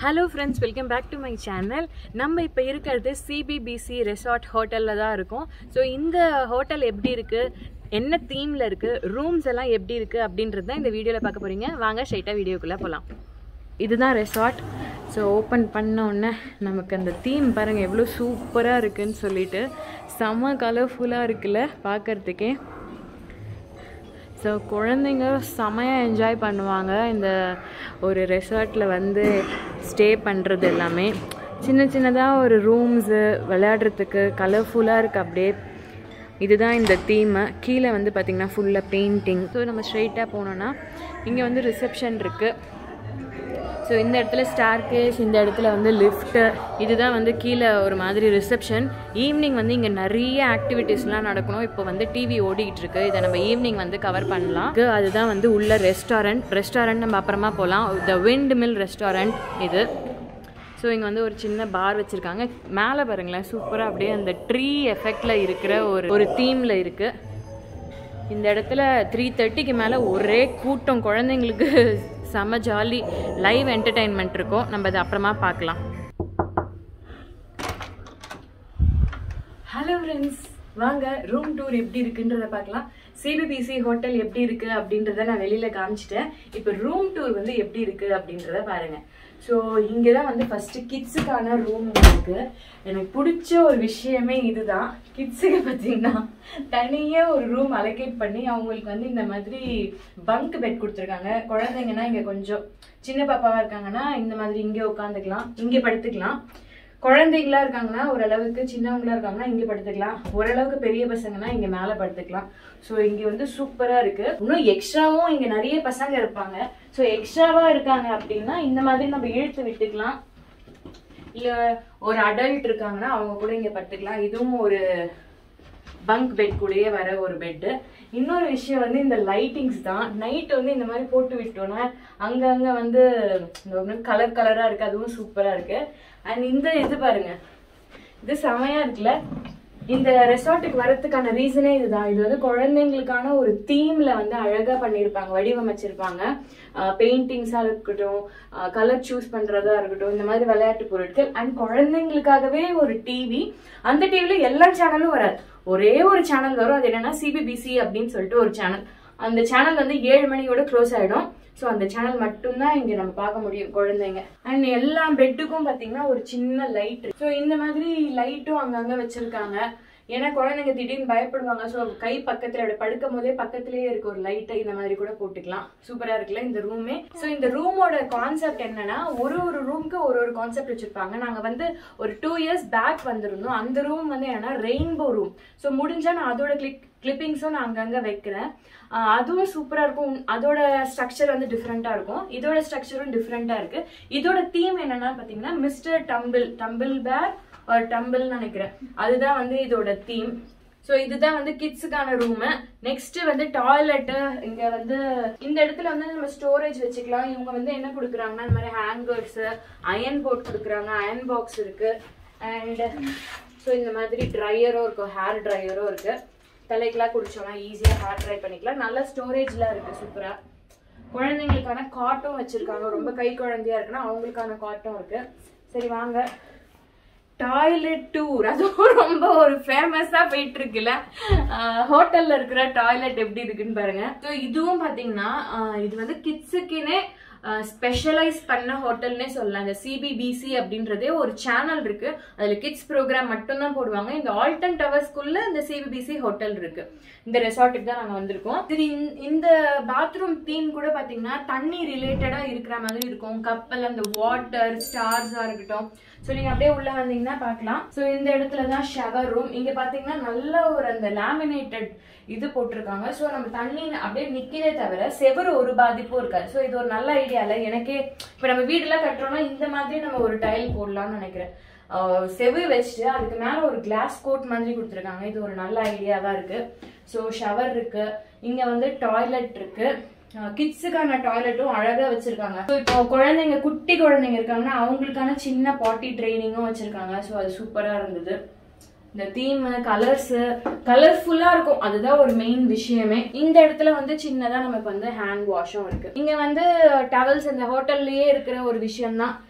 hello friends welcome back to my channel நம்ம இப்போ இருக்கிறது சிபிபிசி ரெசார்ட் ஹோட்டலில் தான் இருக்கோம் ஸோ இந்த ஹோட்டல் எப்படி இருக்குது என்ன தீமில் இருக்குது ரூம்ஸ் எல்லாம் எப்படி இருக்குது அப்படின்றது தான் இந்த வீடியோவில் பார்க்க போகிறீங்க வாங்க ஸ்ட்ரைட்டாக வீடியோக்குள்ளே போகலாம் இதுதான் ரெசார்ட் ஸோ ஓப்பன் பண்ண உடனே நமக்கு அந்த தீம் பாருங்கள் எவ்வளோ சூப்பராக இருக்குன்னு சொல்லிட்டு செம்ம கலர்ஃபுல்லாக இருக்குல்ல பார்க்குறதுக்கே ஸோ குழந்தைங்க செமையாக என்ஜாய் பண்ணுவாங்க இந்த ஒரு ரெசார்ட்டில் வந்து ஸ்டே பண்ணுறது எல்லாமே சின்ன சின்னதாக ஒரு ரூம்ஸு விளையாடுறதுக்கு கலர்ஃபுல்லாக இருக்குது அப்படியே இதுதான் இந்த தீமு கீழே வந்து பார்த்திங்கன்னா ஃபுல்லாக பெயிண்டிங் ஸோ நம்ம ஸ்ட்ரெயிட்டாக போனோன்னா இங்கே வந்து ரிசப்ஷன் இருக்குது ஸோ இந்த இடத்துல ஸ்டார் கேஸ் இந்த இடத்துல வந்து லிஃப்ட்டு இதுதான் வந்து கீழே ஒரு மாதிரி ரிசப்ஷன் ஈவினிங் வந்து இங்கே நிறைய ஆக்டிவிட்டீஸ்லாம் நடக்கணும் இப்போ வந்து டிவி ஓடிக்கிட்டு இருக்கு இதை நம்ம ஈவினிங் வந்து கவர் பண்ணலாம் இது அதுதான் வந்து உள்ள ரெஸ்டாரண்ட் ரெஸ்டாரண்ட் நம்ம அப்புறமா போகலாம் த விண்ட் மில் ரெஸ்டாரண்ட் இது ஸோ இங்கே வந்து ஒரு சின்ன பார் வச்சுருக்காங்க மேலே பாருங்களேன் சூப்பராக அப்படியே அந்த ட்ரீ எஃபெக்டில் இருக்கிற ஒரு ஒரு தீமில் இருக்குது இந்த இடத்துல த்ரீ தேர்ட்டிக்கு மேலே ஒரே கூட்டம் குழந்தைங்களுக்கு செம்ம ஜாலி லைவ் என்டர்டெயின்மெண்ட் இருக்கும் நம்ம அதை அப்புறமா பார்க்கலாம் ஹலோ ஃப்ரெண்ட்ஸ் வாங்க ரூம் டூர் எப்படி இருக்குன்றத பார்க்கலாம் சிபிபிசி ஹோட்டல் எப்படி இருக்கு அப்படின்றத நான் வெளியில காமிச்சிட்டேன் இப்போ ரூம் டூர் வந்து எப்படி இருக்கு அப்படின்றத பாருங்க ஸோ இங்கே தான் வந்து ஃபர்ஸ்ட் கிட்ஸுக்கான ரூம் இருக்கு எனக்கு பிடிச்ச ஒரு விஷயமே இதுதான் கிட்ஸுக்கு பார்த்தீங்கன்னா தனியாக ஒரு ரூம் அலோகேட் பண்ணி அவங்களுக்கு வந்து இந்த மாதிரி பங்க் பெட் கொடுத்துருக்காங்க குழந்தைங்கன்னா இங்கே கொஞ்சம் சின்ன பாப்பாவாக இருக்காங்கன்னா இந்த மாதிரி இங்கே உட்காந்துக்கலாம் இங்கே படுத்துக்கலாம் குழந்தைங்களா இருக்காங்கன்னா ஓரளவுக்கு சின்னவங்களா இருக்காங்கன்னா இங்க படுத்துக்கலாம் ஓரளவுக்கு பெரிய பசங்கன்னா இங்க மேல படுத்துக்கலாம் ஸோ இங்க வந்து சூப்பரா இருக்கு இன்னும் எக்ஸ்ட்ராவும் இங்க நிறைய பசங்க இருப்பாங்க ஸோ எக்ஸ்ட்ராவா இருக்காங்க அப்படின்னா இந்த மாதிரி நம்ம இழுத்து விட்டுக்கலாம் இல்ல ஒரு அடல்ட் இருக்காங்கன்னா அவங்க கூட இங்க படுத்துக்கலாம் இதுவும் ஒரு பங்க் பெட் கூடயே வர ஒரு பெட்டு இன்னொரு விஷயம் வந்து இந்த லைட்டிங்ஸ் தான் நைட் வந்து இந்த மாதிரி போட்டு விட்டோன்னா அங்கங்க வந்து கலர் கலரா இருக்கு அதுவும் சூப்பரா இருக்கு அண்ட் இந்த இது பாருங்க இது செமையா இருக்குல்ல இந்த ரெசார்ட்டுக்கு வரதுக்கான ரீசனே இதுதான் இது வந்து குழந்தைங்களுக்கான ஒரு தீம்ல வந்து அழகா பண்ணியிருப்பாங்க வடிவமைச்சிருப்பாங்க பெயிண்டிங்ஸா இருக்கட்டும் கலர் சூஸ் பண்றதா இருக்கட்டும் இந்த மாதிரி விளையாட்டு பொருட்கள் அண்ட் குழந்தைங்களுக்காகவே ஒரு டிவி அந்த டிவில எல்லா சேனலும் வராது ஒரே ஒரு சேனல் வரும் அது என்னன்னா சிபிபிசி அப்படின்னு சொல்லிட்டு ஒரு சேனல் அந்த சேனல் வந்து ஏழு மணியோட க்ளோஸ் ஆயிடும் ஸோ அந்த சேனல் மட்டும்தான் இங்க நம்ம பார்க்க முடியும் குழந்தைங்க அண்ட் எல்லா பெட்டுக்கும் பாத்தீங்கன்னா ஒரு சின்ன லைட் ஸோ இந்த மாதிரி லைட்டும் அங்கங்க வச்சிருக்காங்க ஏன்னா குழந்தைங்க திடீர்னு பயப்படுவாங்க ஸோ கை பக்கத்துல அப்படி படுக்கும் போதே பக்கத்துலயே இருக்க ஒரு லைட்டை இந்த மாதிரி கூட போட்டுக்கலாம் சூப்பரா இருக்குல்ல இந்த ரூமே ஸோ இந்த ரூமோட கான்செப்ட் என்னன்னா ஒரு ஒரு ரூமுக்கு ஒரு ஒரு கான்செப்ட் வச்சிருப்பாங்க நாங்க வந்து ஒரு டூ இயர்ஸ் பேக் வந்திருந்தோம் அந்த ரூம் வந்து என்னன்னா ரெயின்போ ரூம் ஸோ முடிஞ்சா நான் அதோட கிளிக் கிளிப்பிங்ஸும் நான் அங்கங்க வைக்கிறேன் அதுவும் சூப்பரா இருக்கும் அதோட ஸ்ட்ரக்சர் வந்து டிஃப்ரெண்டா இருக்கும் இதோட ஸ்ட்ரக்சரும் டிஃப்ரெண்டா இருக்கு இதோட தீம் என்னன்னா பாத்தீங்கன்னா மிஸ்டர் டம்பிள் டம்பிள் பேர் ஒரு டம்பிள் நினைக்கிறேன் அதுதான் வந்து இதோட தீம் ஸோ இதுதான் வந்து கிட்ஸுக்கான ரூமு நெக்ஸ்ட் வந்து டாய்லெட்டு இங்க வந்து இந்த இடத்துல வந்து நம்ம ஸ்டோரேஜ் வச்சுக்கலாம் இவங்க வந்து என்ன கொடுக்குறாங்கன்னா இந்த மாதிரி ஹேங்கர்ஸ் அயன் போர்ட் கொடுக்குறாங்க அயன் பாக்ஸ் இருக்கு அண்ட் ஸோ இந்த மாதிரி ட்ரையரும் இருக்கும் ஹேர் ட்ரையரும் இருக்கு தலைக்கெல்லாம் குடிச்சோம்னா ஈஸியாக ஹேர் ட்ரை பண்ணிக்கலாம் நல்ல ஸ்டோரேஜ்லாம் இருக்கு சூப்பரா குழந்தைங்களுக்கான காட்டும் வச்சிருக்காங்க ரொம்ப கை குழந்தையா இருக்குன்னா அவங்களுக்கான காட்டும் இருக்கு சரி வாங்க டாய்லெட் டூர் அதுவும் ரொம்ப ஒரு ஃபேமஸா போயிட்டு இருக்குல்ல ஹோட்டல்ல இருக்கிற டாய்லெட் எப்படி இருக்குன்னு பாருங்க ஸோ இதுவும் பாத்தீங்கன்னா இது வந்து கிட்ஸுக்குன்னே ஸ்பெஷலைஸ் பண்ண ஹோட்டல்னே சொல்லலாம் இந்த சிபிபிசி அப்படின்றதே ஒரு சேனல் இருக்கு அதுல கிட்ஸ் ப்ரோக்ராம் மட்டும்தான் போடுவாங்க இந்த ஆல்டன் டவர்ஸ்குள்ள இந்த சிபிபிசி ஹோட்டல் இருக்கு இந்த ரெசார்ட்டுக்கு தான் நாங்க வந்திருக்கோம் சரி இந்த பாத்ரூம் தீம் கூட பாத்தீங்கன்னா தண்ணி ரிலேட்டடா இருக்கிற மாதிரி இருக்கும் கப்பல் அந்த வாட்டர் ஸ்டார்ஸா இருக்கட்டும் ஸோ நீங்க அப்படியே உள்ள வந்தீங்கன்னா பார்க்கலாம் ஸோ இந்த இடத்துல தான் ஷவர் ரூம் இங்க பாத்தீங்கன்னா நல்ல ஒரு அந்த லேமினேட்டட் இது போட்டிருக்காங்க ஸோ நம்ம தண்ணி அப்படியே நிக்கிறதே தவிர செவரு ஒரு பாதிப்பும் இருக்காது ஸோ இது ஒரு நல்ல ஐடியால எனக்கே இப்போ நம்ம வீடெல்லாம் கட்டுறோம்னா இந்த மாதிரி நம்ம ஒரு டைல் போடலாம்னு நினைக்கிறேன் செவு வச்சுட்டு அதுக்கு மேல ஒரு கிளாஸ் கோட் மாதிரி கொடுத்துருக்காங்க இது ஒரு நல்ல ஐடியாவா இருக்கு ஸோ ஷவர் இருக்கு இங்க வந்து டாய்லெட் இருக்கு கிட்ஸுக்கான டாய்லெட்டும் அழகா வச்சிருக்காங்க ஸோ இப்போ குழந்தைங்க குட்டி குழந்தைங்க இருக்காங்கன்னா அவங்களுக்கான சின்ன பாட்டி ட்ரைனிங்கும் வச்சிருக்காங்க ஸோ அது சூப்பரா இருந்தது இந்த தீம் கலர்ஸ் கலர்ஃபுல்லா இருக்கும் அதுதான் ஒரு மெயின் விஷயமே இந்த இடத்துல வந்து சின்னதா நமக்கு வந்து ஹேண்ட் வாஷும் இருக்கு இங்க வந்து டவல்ஸ் இந்த ஹோட்டல்லயே இருக்கிற ஒரு விஷயம் தான்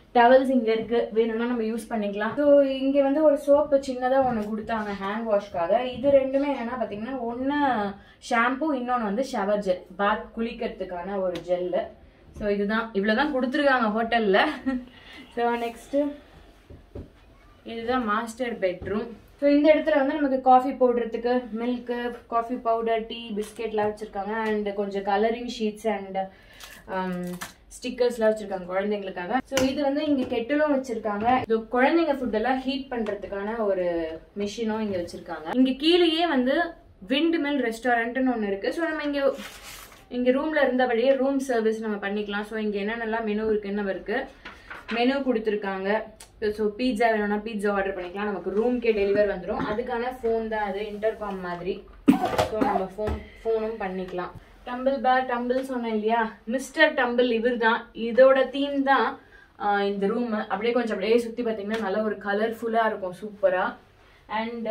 டவல்ஸ் இங்க இருக்கு வேணும்னா நம்ம யூஸ் பண்ணிக்கலாம் ஸோ இங்க வந்து ஒரு சோப்பு சின்னதா ஒன்று கொடுத்தாங்க ஹேண்ட் வாஷ்க்காக இது ரெண்டுமே என்னன்னா பாத்தீங்கன்னா ஒன்று ஷாம்பு இன்னொன்று வந்து ஷவர் ஜெல் பாத் குளிக்கிறதுக்கான ஒரு ஜெல்லு ஸோ இதுதான் இவ்வளோதான் கொடுத்துருக்காங்க ஹோட்டல்ல ஸோ நெக்ஸ்ட் இதுதான் மாஸ்டர் பெட்ரூம் ஸோ இந்த இடத்துல வந்து நமக்கு காஃபி போடுறதுக்கு மில்க்கு காஃபி பவுடர் டீ பிஸ்கெட்லாம் வச்சுருக்காங்க அண்ட் கொஞ்சம் கலரிங் ஷீட்ஸ் அண்ட் ஸ்டிக்கர்ஸ்லாம் வச்சுருக்காங்க குழந்தைங்களுக்காக ஸோ இது வந்து இங்கே கெட்டிலும் வச்சுருக்காங்க இது குழந்தைங்க ஃபுட்டெல்லாம் ஹீட் பண்ணுறதுக்கான ஒரு மிஷினும் இங்கே வச்சுருக்காங்க இங்கே கீழேயே வந்து விண்ட் மில் ரெஸ்டாரண்ட்னு ஒன்று இருக்குது ஸோ நம்ம இங்கே இங்கே ரூமில் இருந்தபடியே ரூம் சர்வீஸ் நம்ம பண்ணிக்கலாம் ஸோ இங்கே என்னென்னலாம் மெனு இருக்குன்னு இருக்குது மெனு கொடுத்துருக்காங்க ஸோ பீட்சா வேணும்னா பீட்சா ஆர்டர் பண்ணிக்கலாம் நமக்கு ரூம்க்கே டெலிவர் வந்துடும் அதுக்கான ஃபோன் தான் அது இன்டர்காம் மாதிரி ஸோ நம்ம ஃபோன் ஃபோனும் பண்ணிக்கலாம் டம்பிள் பேர் டம்பிள் சொன்னேன் இல்லையா மிஸ்டர் டம்பிள் இவர் தான் இதோட தீம் தான் ஆஹ் இந்த ரூம் அப்படியே கொஞ்சம் அப்படியே சுற்றி பார்த்தீங்கன்னா நல்ல ஒரு கலர்ஃபுல்லாக இருக்கும் சூப்பராக அண்ட்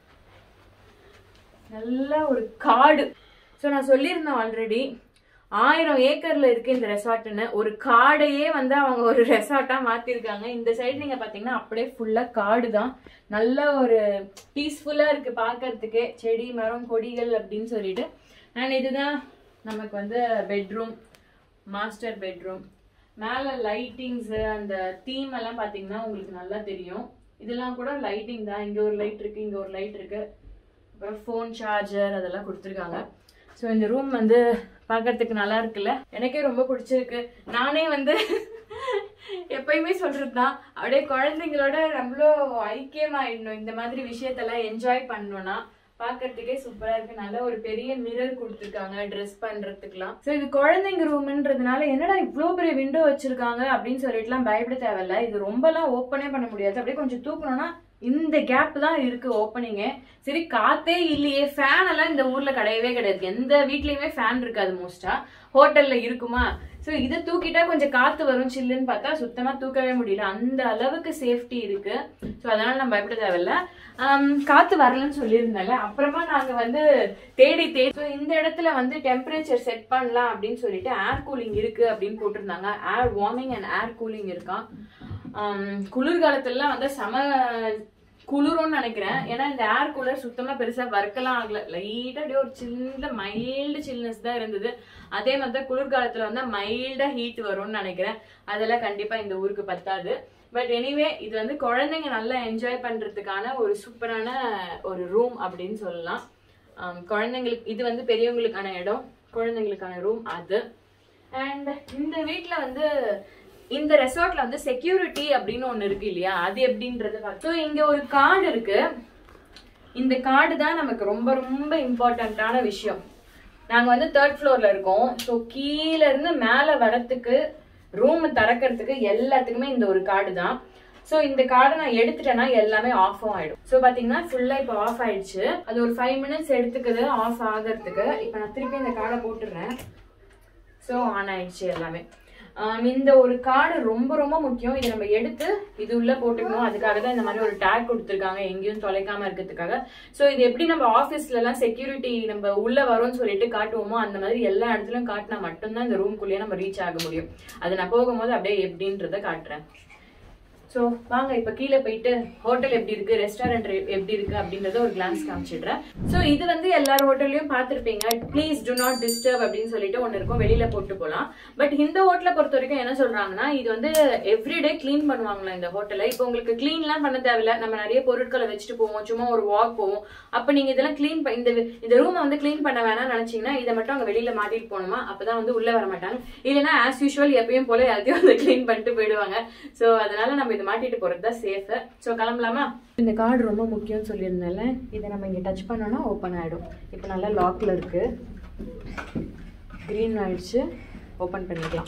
நல்ல ஒரு காடு ஸோ நான் சொல்லியிருந்தேன் ஆல்ரெடி ஆயிரம் ஏக்கர்ல இருக்கு இந்த ரெசார்ட்னு ஒரு காடையே வந்து அவங்க ஒரு ரெசார்ட்டா மாத்திருக்காங்க இந்த சைடு நீங்க பாத்தீங்கன்னா அப்படியே ஃபுல்லா காடு தான் நல்ல ஒரு பீஸ்ஃபுல்லா இருக்கு பார்க்கறதுக்கே செடி மரம் கொடிகள் அப்படின்னு சொல்லிட்டு அண்ட் இதுதான் நமக்கு வந்து பெட்ரூம் மாஸ்டர் பெட்ரூம் மேல லைட்டிங்ஸ் அந்த தீம் எல்லாம் பாத்தீங்கன்னா உங்களுக்கு நல்லா தெரியும் இதெல்லாம் கூட லைட்டிங் தான் இங்க ஒரு லைட் இருக்கு இங்க ஒரு லைட் இருக்கு அப்புறம் ஃபோன் சார்ஜர் அதெல்லாம் கொடுத்துருக்காங்க ஸோ இந்த ரூம் வந்து பார்க்கறதுக்கு நல்லா இருக்குல்ல எனக்கே ரொம்ப பிடிச்சிருக்கு நானே வந்து எப்பயுமே சொல்றது தான் அப்படியே குழந்தைங்களோட நம்மளும் ஐக்கியமாயிடணும் இந்த மாதிரி விஷயத்தெல்லாம் என்ஜாய் பண்ணணும்னா பார்க்கறதுக்கே சூப்பரா இருக்கு நல்ல ஒரு பெரிய மிரர் கொடுத்துருக்காங்க ட்ரெஸ் பண்றதுக்குலாம் ஸோ இது குழந்தைங்க ரூம்ன்றதுனால என்னடா இவ்வளோ பெரிய விண்டோ வச்சிருக்காங்க அப்படின்னு சொல்லிட்டுலாம் பயப்பட தேவையில்ல இது ரொம்பலாம் ஓப்பனே பண்ண முடியாது அப்படியே கொஞ்சம் தூக்கணும்னா இந்த கேப் தான் இருக்கு ஓப்பனிங்கே சரி காத்தே இல்லையே ஃபேன் எல்லாம் இந்த ஊர்ல கிடையவே கிடையாது எந்த வீட்லயுமே ஃபேன் இருக்காது மோஸ்டா ஹோட்டல்ல இருக்குமா ஸோ இதை தூக்கிட்டா கொஞ்சம் காத்து வரும் சில்லுன்னு பார்த்தா சுத்தமா தூக்கவே முடியல அந்த அளவுக்கு சேஃப்டி இருக்கு ஸோ அதனால நம்ம பயப்பட தேவையில்ல ஆம், காத்து வரலன்னு சொல்லியிருந்தேன்ல அப்புறமா நாங்க வந்து தேடி தேடி ஸோ இந்த இடத்துல வந்து டெம்பரேச்சர் செட் பண்ணலாம் அப்படின்னு சொல்லிட்டு ஏர் கூலிங் இருக்கு அப்படின்னு போட்டிருந்தாங்க air warming and air cooling இருக்கான் ஆம், குளிர்காலத்துலலாம் வந்து செம குளிரும்னு நினைக்கிறேன் ஏன்னா இந்த ஏர் கூலர் சுத்தமா பெருசா வர்க்கெல்லாம் ஆகல லைட்டா அப்படியே ஒரு சின்ன மைல்டு சில்னஸ் தான் இருந்தது அதே மாதிரி தான் குளிர்காலத்துல வந்து மைல்டா ஹீட் வரும்னு நினைக்கிறேன் அதெல்லாம் கண்டிப்பா இந்த ஊருக்கு பத்தாது பட் எனிவே இது வந்து குழந்தைங்க நல்லா என்ஜாய் பண்றதுக்கான ஒரு சூப்பரான ஒரு ரூம் அப்படின்னு சொல்லலாம் ஆம், குழந்தைங்களுக்கு இது வந்து பெரியவங்களுக்கான இடம் குழந்தைங்களுக்கான ரூம் அது அண்ட் இந்த வீட்ல வந்து இந்த ரெசார்ட்ல வந்து செக்யூரிட்டி அப்படின்னு ஒண்ணு இருக்கு இல்லையா அது எப்படின்றது ஸோ இங்க ஒரு கார்டு இருக்கு இந்த கார்டு தான் நமக்கு ரொம்ப ரொம்ப இம்பார்ட்டண்ட்டான விஷயம் நாங்க வந்து தேர்ட் ஃப்ளோர்ல இருக்கோம் ஸோ கீழ இருந்து மேல வரத்துக்கு ரூம் திறக்கிறதுக்கு எல்லாத்துக்குமே இந்த ஒரு கார்டு தான் ஸோ இந்த கார்டை நான் எடுத்துட்டேன்னா எல்லாமே ஆஃப் ஆயிடும் ஸோ பாத்தீங்கன்னா ஃபுல்லா இப்போ ஆஃப் ஆயிடுச்சு அது ஒரு ஃபைவ் மினிட்ஸ் எடுத்துக்குது ஆஃப் ஆகிறதுக்கு இப்போ நான் திருப்பி இந்த கார்டை போட்டுடுறேன் ஸோ ஆன் ஆயிடுச்சு எல்லாமே ஆம், இந்த ஒரு கார்டு ரொம்ப ரொம்ப முக்கியம் இதை நம்ம எடுத்து இது உள்ள போட்டுக்கணும் அதுக்காக தான் இந்த மாதிரி ஒரு டேக் கொடுத்துருக்காங்க எங்கேயும் தொலைக்காம இருக்கிறதுக்காக ஸோ இது எப்படி நம்ம ஆஃபீஸ்ல எல்லாம் செக்யூரிட்டி நம்ம உள்ள வரோம்னு சொல்லிட்டு காட்டுவோமோ அந்த மாதிரி எல்லா இடத்துலயும் காட்டினா மட்டும்தான் இந்த ரூம்குள்ளேயே நம்ம ரீச் ஆக முடியும் அது நான் போகும்போது அப்படியே எப்படின்றத காட்டுறேன் ஸோ வாங்க இப்போ கீழே போயிட்டு ஹோட்டல் எப்படி இருக்கு ரெஸ்டாரண்ட் எப்படி இருக்கு அப்படின்றத ஒரு கிளான்ஸ் காமிச்சிடுறேன் ஸோ இது வந்து எல்லார் ஹோட்டல்லையும் பார்த்துருப்பீங்க ப்ளீஸ் do நாட் டிஸ்டர்ப் அப்படின்னு சொல்லிட்டு ஒன்று இருக்கும் வெளியில போட்டு போகலாம் பட் இந்த ஹோட்டலை பொறுத்த வரைக்கும் என்ன சொல்றாங்கன்னா இது வந்து எவ்ரிடே க்ளீன் பண்ணுவாங்களா இந்த ஹோட்டலை இப்போ உங்களுக்கு க்ளீன்லாம் பண்ண தேவையில்ல நம்ம நிறைய பொருட்களை வச்சுட்டு போவோம் சும்மா ஒரு வாக் போவோம் அப்போ நீங்க இதெல்லாம் க்ளீன் இந்த இந்த ரூமை வந்து க்ளீன் பண்ண வேணாம்னு நினைச்சீங்கன்னா இதை மட்டும் அங்கே வெளியில மாட்டிட்டு போகணுமா அப்பதான் வந்து உள்ள வர மாட்டாங்க இல்லைன்னா ஆஸ் யூஷுவல் எப்பயும் போல எல்லாத்தையும் வந்து க்ளீன் பண்ணிட்டு போயிடுவாங்க ஸோ அதனால நம்ம இதை மாட்டிட்டு போறது தான் சேஃப் ஸோ கிளம்பலாமா இந்த கார்டு ரொம்ப முக்கியம்னு சொல்லியிருந்தேன்ல இதை நம்ம இங்கே டச் பண்ணோம்னா ஓப்பன் ஆகிடும் இப்போ நல்லா லாக்ல இருக்கு க்ரீன் ஆயிடுச்சு ஓப்பன் பண்ணிக்கலாம்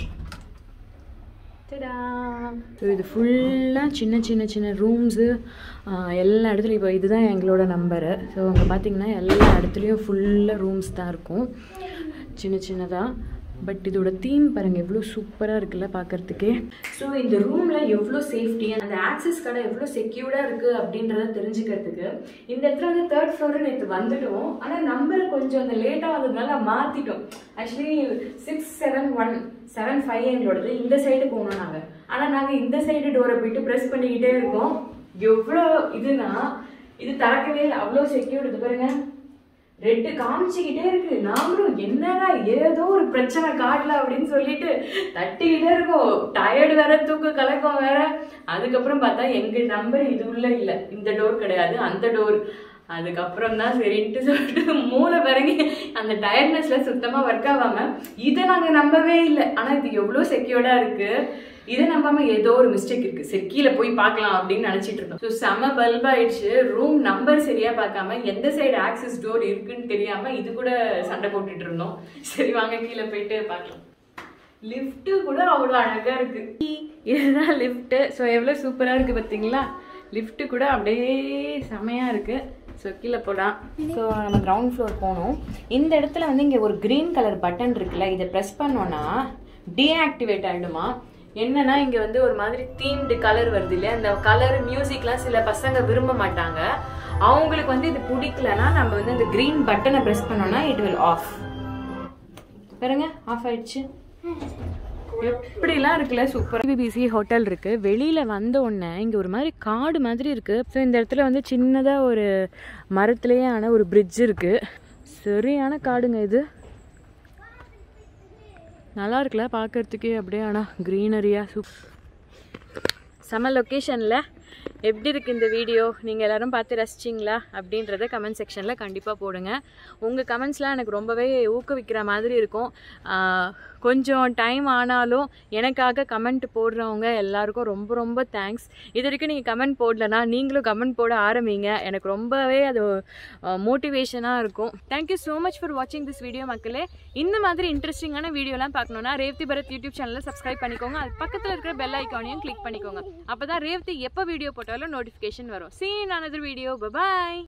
ஸோ இது ஃபுல்லாக சின்ன சின்ன சின்ன ரூம்ஸு எல்லா இடத்துலையும் இப்போ இதுதான் எங்களோட நம்பரு ஸோ அங்கே பார்த்தீங்கன்னா எல்லா இடத்துலையும் ஃபுல்லாக ரூம்ஸ் தான் இருக்கும் சின்ன சின்னதாக பட் இதோட தீம் பாருங்க எவ்வளோ சூப்பராக இருக்குல்ல பார்க்கறதுக்கே ஸோ இந்த ரூமில் எவ்வளோ சேஃப்டி அந்த ஆக்சஸ் கடை எவ்வளோ செக்யூர்டாக இருக்குது அப்படின்றத தெரிஞ்சுக்கிறதுக்கு இந்த இடத்துல வந்து தேர்ட் ஃப்ளோர் நேற்று வந்துட்டோம் ஆனால் நம்பர் கொஞ்சம் அந்த லேட்டாக ஆகுதுனால மாற்றிட்டோம் actually six seven one seven five எங்களோடது இந்த சைடு போகணும் நாங்கள் ஆனால் நாங்கள் இந்த சைடு டோரை போயிட்டு ப்ரெஸ் பண்ணிக்கிட்டே இருக்கோம் எவ்வளோ இதுனா இது திறக்கவே இல்லை அவ்வளோ செக்யூர்டு இது பாருங்க ரெட்டு காமிச்சுக்கிட்டே இருக்கு நாமளும் என்னடா ஏதோ ஒரு பிரச்சனை காட்டல அப்படின்னு சொல்லிட்டு தட்டிக்கிட்டே இருக்கோம் டயர்டு வேற தூக்க கலக்கம் வேற அதுக்கப்புறம் பார்த்தா எங்க நம்பர் இது உள்ள இல்ல இந்த டோர் கிடையாது அந்த டோர் அதுக்கப்புறம் தான் சரின்ட்டு சொல்லிட்டு மூளை பிறங்கி அந்த டயர்ட்னஸ்ல சுத்தமா ஒர்க் ஆகாம இதை நாங்க நம்பவே இல்லை ஆனா இது எவ்வளவு செக்யூர்டா இருக்கு இதை நம்பாம ஏதோ ஒரு மிஸ்டேக் இருக்கு சரி கீழே போய் பார்க்கலாம் அப்படின்னு நினைச்சிட்டு இருந்தோம் ஸோ செம பல்ப் ஆயிடுச்சு ரூம் நம்பர் சரியா பார்க்காம எந்த சைடு ஆக்சஸ் டோர் இருக்குன்னு தெரியாம இது கூட சண்டை போட்டுட்டு இருந்தோம் சரி வாங்க கீழே போயிட்டு பார்க்கலாம் லிஃப்ட் கூட அவ்வளோ அழகா இருக்கு இதுதான் லிஃப்ட் ஸோ எவ்வளோ சூப்பரா இருக்கு பார்த்தீங்களா லிஃப்ட் கூட அப்படியே செமையா இருக்கு ஸோ கீழே போகலாம் ஸோ நம்ம கிரவுண்ட் ஃப்ளோர் போகணும் இந்த இடத்துல வந்து இங்கே ஒரு க்ரீன் கலர் பட்டன் இருக்குல்ல இதை ப்ரெஸ் பண்ணோன்னா டீஆக்டிவேட் ஆகிடுமா என்னன்னா இங்கே வந்து ஒரு மாதிரி தீம்டு கலர் வருது இல்லையா அந்த கலர் மியூசிக்லாம் சில பசங்க விரும்ப மாட்டாங்க அவங்களுக்கு வந்து இது பிடிக்கலன்னா நம்ம வந்து இந்த க்ரீன் பட்டனை ப்ரெஸ் பண்ணோன்னா இட் வில் ஆஃப் பாருங்க ஆஃப் ஆயிடுச்சு எப்படிலாம் இருக்குல்ல சூப்பர் பிபிசி ஹோட்டல் இருக்கு வெளியில வந்த உடனே இங்க ஒரு மாதிரி காடு மாதிரி இருக்கு ஸோ இந்த இடத்துல வந்து சின்னதா ஒரு மரத்திலேயே ஆன ஒரு பிரிட்ஜ் இருக்கு சரியான காடுங்க இது நல்லா இருக்குல்ல பார்க்கறதுக்கே அப்படியே ஆனால் க்ரீனரியா சூப் செம லொக்கேஷனில் எப்படி இருக்குது இந்த வீடியோ நீங்கள் எல்லாரும் பார்த்து ரசிச்சிங்களா அப்படின்றத கமெண்ட் செக்ஷனில் கண்டிப்பாக போடுங்க உங்கள் கமெண்ட்ஸ்லாம் எனக்கு ரொம்பவே ஊக்குவிக்கிற மாதிரி இருக்கும் ஆஹ் கொஞ்சம் டைம் ஆனாலும் எனக்காக கமெண்ட் போடுறவங்க எல்லாருக்கும் ரொம்ப ரொம்ப தேங்க்ஸ் இது வரைக்கும் நீங்கள் கமெண்ட் போடலனா நீங்களும் கமெண்ட் போட ஆரம்பிங்க எனக்கு ரொம்பவே அது மோட்டிவேஷனாக இருக்கும் தேங்க்யூ ஸோ மச் ஃபார் வாட்சிங் திஸ் வீடியோ மக்களே இந்த மாதிரி இன்ட்ரெஸ்டிங்கான வீடியோலாம் பார்க்கணுன்னா ரேவதி பரத் யூடியூப் சேனலை சப்ஸ்கிரைப் பண்ணிக்கோங்க அது பக்கத்தில் இருக்கிற பெல் ஐக்கானையும் கிளிக் பண்ணிக்கோங்க அப்போ தான் ரேவதி எப்போ வீடியோ போட்டாலும் நோட்டிஃபிகேஷன் வரும் சீன் another வீடியோ bye